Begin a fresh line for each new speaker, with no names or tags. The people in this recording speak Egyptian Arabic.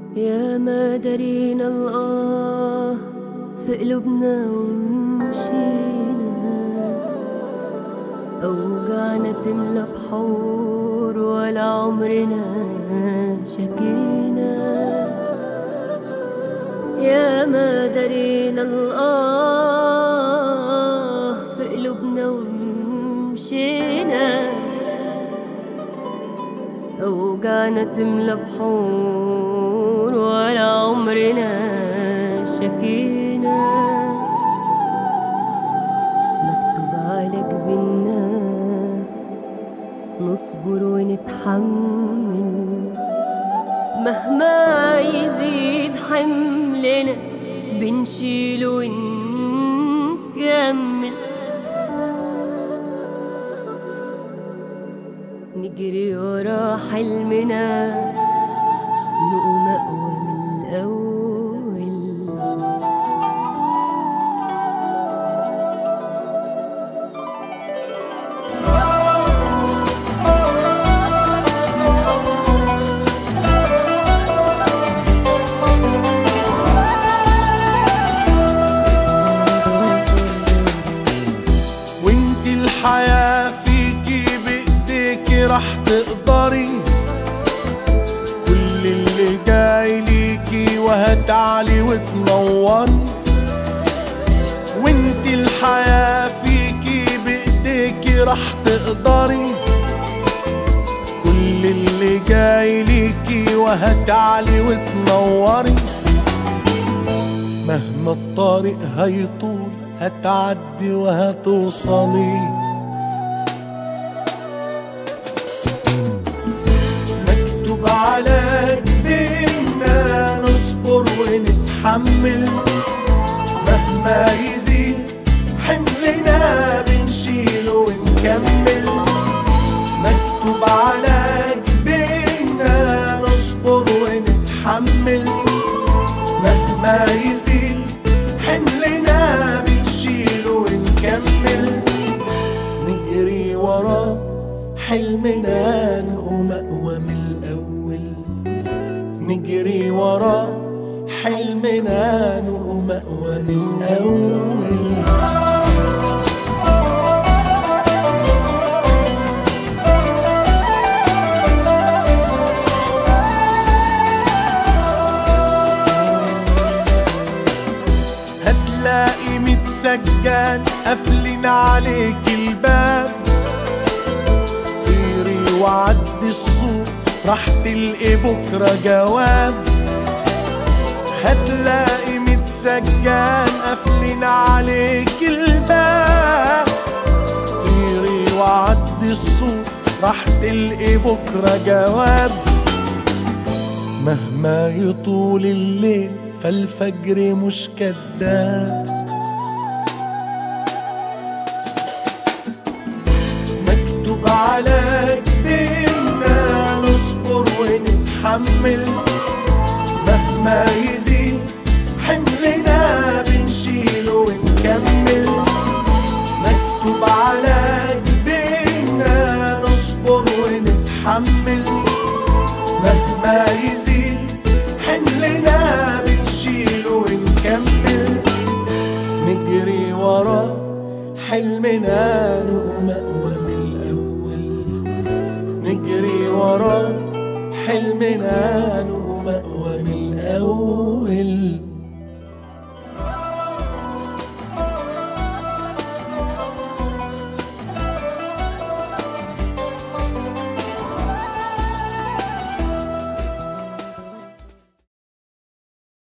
يا ما درينا الآه في قلوبنا ومشينا أوجعنا تملى بحور ولا عمرنا شكينا يا ما درينا الآه في قلوبنا ومشينا أوجعنا تملى بحور ولا عمرنا شكينا مكتوب على جبنا نصبر ونتحمل مهما يزيد حملنا بنشيل ونكمل نجري ورا حلمنا نقوم أقوى من الأول
وانت الحياة فيكي بايديكي رح تقدري كل اللي جاي ليكي وهتعلي وتنوري وانت الحياة فيكي بايديكي رح تقدري كل اللي جاي ليكي وهتعلي وتنوري مهما الطريق هيطول هتعدي وهتوصلي مكتوب على جبيننا نصبر ونتحمل مهما يزيد حملنا بنشيله ونكمل مكتوب على جبيننا نصبر ونتحمل مهما يزيد حملنا بنشيله ونكمل نجري ورا حلمنا نقوم أقوى من الأول نجري ورا حلمنا نقوم أقوى من الأول هتلاقي ميت سجان قافلين عليك الباب طيري وعدي السوق راح تلقي بكرة جواب هتلاقي ميت سجان قافلين عليك الباب طيري وعدي السوق راح تلقي بكرة جواب مهما يطول الليل فالفجر مش كداب مكتوب على جبيننا نصبر ونتحمل مهما يزيد حملنا بنشيله ونكمل مكتوب على جبيننا نصبر ونتحمل مهما يزيد حملنا بنشيله ونكمل نجري ورا حلمنا نقوم أقوى من الأول نجري ورا حلمنا نقوم أقوى من الأول